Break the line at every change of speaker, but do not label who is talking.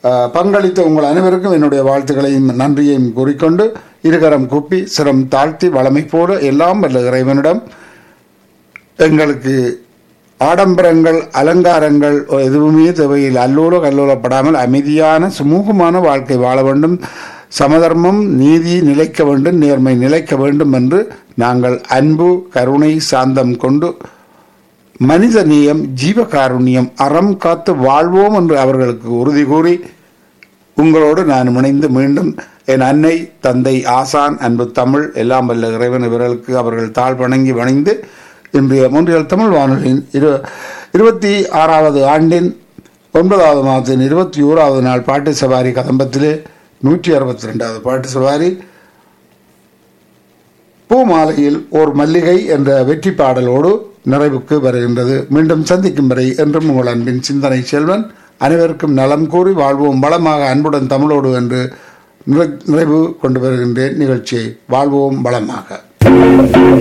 அஹ், பங்களித்த உங்கள் அனைவருக்கும் என்னுடைய வாழ்த்துக்களையும் நன்றியையும் கூறிக்கொண்டு இருகரம் கூப்பி சிரம் தாழ்த்தி வளமை போல எல்லாம் வல்ல இறைவனிடம் எங்களுக்கு ஆடம்பரங்கள் அலங்காரங்கள் எதுவுமே தேவையில் அல்லோல கல்லோலப்படாமல் அமைதியான சுமூகமான வாழ்க்கை வாழ வேண்டும் சமதர்மம் நீதி நிலைக்க வேண்டும் நேர்மை நிலைக்க வேண்டும் என்று நாங்கள் அன்பு கருணை சாந்தம் கொண்டு மனித நேயம் ஜீவகாருண்யம் அறம் காத்து வாழ்வோம் என்று அவர்களுக்கு உறுதி கூறி உங்களோடு நான் இணைந்து மீண்டும் என் அன்னை தந்தை ஆசான் அன்பு தமிழ் எல்லாம் வல்ல இறைவன் இவர்களுக்கு அவர்கள் தாழ் வணங்கி வணைந்து இன்றைய மூன்றியல் தமிழ் வானொலியின் இரு இருபத்தி ஆறாவது ஆண்டின் ஒன்பதாவது மாதத்தின் இருபத்தி ஓராவது நாள் பாட்டு சவாரி கதம்பத்திலே நூற்றி அறுபத்தி ரெண்டாவது பாட்டு சவாரி பூமாலையில் ஓர் மல்லிகை என்ற வெற்றி பாடலோடு நிறைவுக்கு வருகின்றது மீண்டும் சந்திக்கும் வரை என்றும் உங்கள் அன்பின் சிந்தனை செல்வன் அனைவருக்கும் நலம் கூறி வாழ்வோம் வளமாக அன்புடன் தமிழோடு என்று நிறை- நிறைவு கொண்டு வருகின்றேன் நிகழ்ச்சியை வாழ்வோம் வளமாக